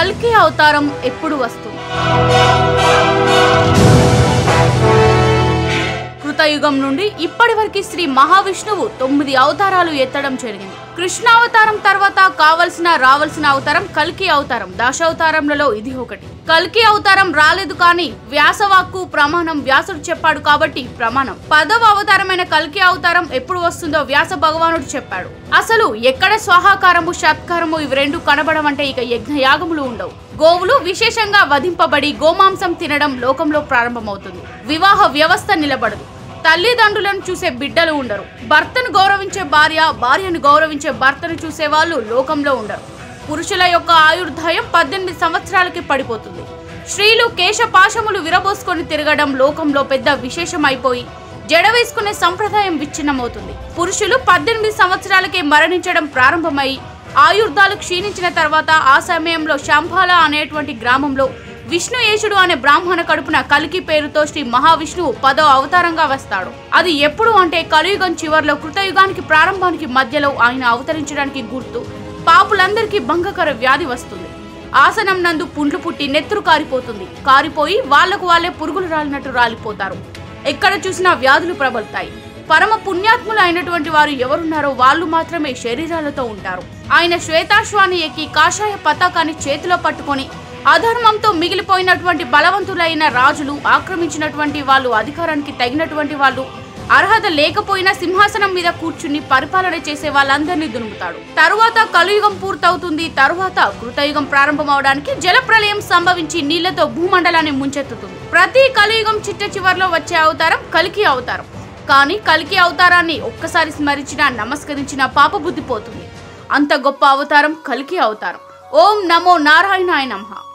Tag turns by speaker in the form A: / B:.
A: కల్కి అవతారం ఎప్పుడు వస్తుంది కృతయుగం నుండి ఇప్పటి వరకు శ్రీ మహావిష్ణువు తొమ్మిది అవతారాలు ఎత్తడం జరిగింది కృష్ణావతారం తర్వాత కావలసిన రావాల్సిన అవతారం కల్కి అవతారం దశావతారంలలో ఇది ఒకటి కల్కి అవతారం రాలేదు కానీ వ్యాసవాక్కు ప్రమాణం వ్యాసుడు చెప్పాడు కాబట్టి ప్రమాణం పదవ అవతారమైన కల్కి అవతారం ఎప్పుడు వస్తుందో వ్యాస భగవానుడు చెప్పాడు అసలు ఎక్కడ స్వాహాకారము షత్కారము ఇవి రెండు కనబడమంటే ఇక యజ్ఞ యాగములు ఉండవు గోవులు విశేషంగా వధింపబడి గోమాంసం తినడం లోకంలో ప్రారంభమవుతుంది వివాహ వ్యవస్థ నిలబడదు తల్లిదండ్రులను చూసే బిడ్డలు ఉండరు భర్తను గౌరవించే భార్య భార్యను గౌరవించే భర్తను చూసే వాళ్ళు లోకంలో ఉండరు పురుషుల యొక్క ఆయుర్దాయం పద్దెనిమిది సంవత్సరాలకి పడిపోతుంది స్త్రీలు కేశపాశములు విరబోసుకొని తిరగడం లోకంలో పెద్ద విశేషం అయిపోయి జడ వేసుకునే సంప్రదాయం విచ్ఛిన్నమవుతుంది పురుషులు పద్దెనిమిది సంవత్సరాలకే మరణించడం ప్రారంభమై ఆయుర్దాలు క్షీణించిన తర్వాత ఆ సమయంలో శంభాల అనేటువంటి గ్రామంలో విష్ణుయేషుడు అనే బ్రాహ్మణ కడుపున కలికి పేరుతో శ్రీ మహావిష్ణువు పదో అవతారంగా వస్తాడు అది ఎప్పుడు అంటే కలియుగం చివర్లో కృతయుగానికి ప్రారంభానికి మధ్యలో ఆయన అవతరించడానికి గుర్తు పాపులందరికీ భంగకర వ్యాధి వస్తుంది ఆసనం నందు పుండ్లు పుట్టి నెత్తురు కారిపోతుంది కారిపోయి వాళ్లకు వాళ్ళే పురుగులు రాలినట్టు రాలిపోతారు ఎక్కడ చూసినా వ్యాధులు ప్రబలుతాయి పరమ పుణ్యాత్ములు అయినటువంటి వారు ఎవరున్నారో వాళ్ళు మాత్రమే శరీరాలతో ఉంటారు ఆయన శ్వేతాశ్వాన్ని ఎక్కి కాషాయ పతాకాన్ని చేతిలో పట్టుకొని అధర్మంతో మిగిలిపోయినటువంటి బలవంతులైన రాజులు ఆక్రమించినటువంటి వాళ్ళు అధికారానికి తగినటువంటి వాళ్ళు అర్హత లేకపోయినా సింహాసనం మీద కూర్చుని పరిపాలన చేసే వాళ్ళందరినీ దునుముతాడు తరువాత కలియుగం పూర్తవుతుంది తరువాత కృతయుగం ప్రారంభం అవడానికి జలప్రలయం సంభవించి నీళ్లతో భూమండలాన్ని ముంచెత్తుతుంది ప్రతి కలియుగం చిట్ట చివర్లో వచ్చే అవతారం కలికి అవతారం కానీ కలికి అవతారాన్ని ఒక్కసారి స్మరించినా నమస్కరించిన పాపబుద్ధి పోతుంది అంత గొప్ప అవతారం కలికి అవతారం ఓం నమో నారాయణాయ నమః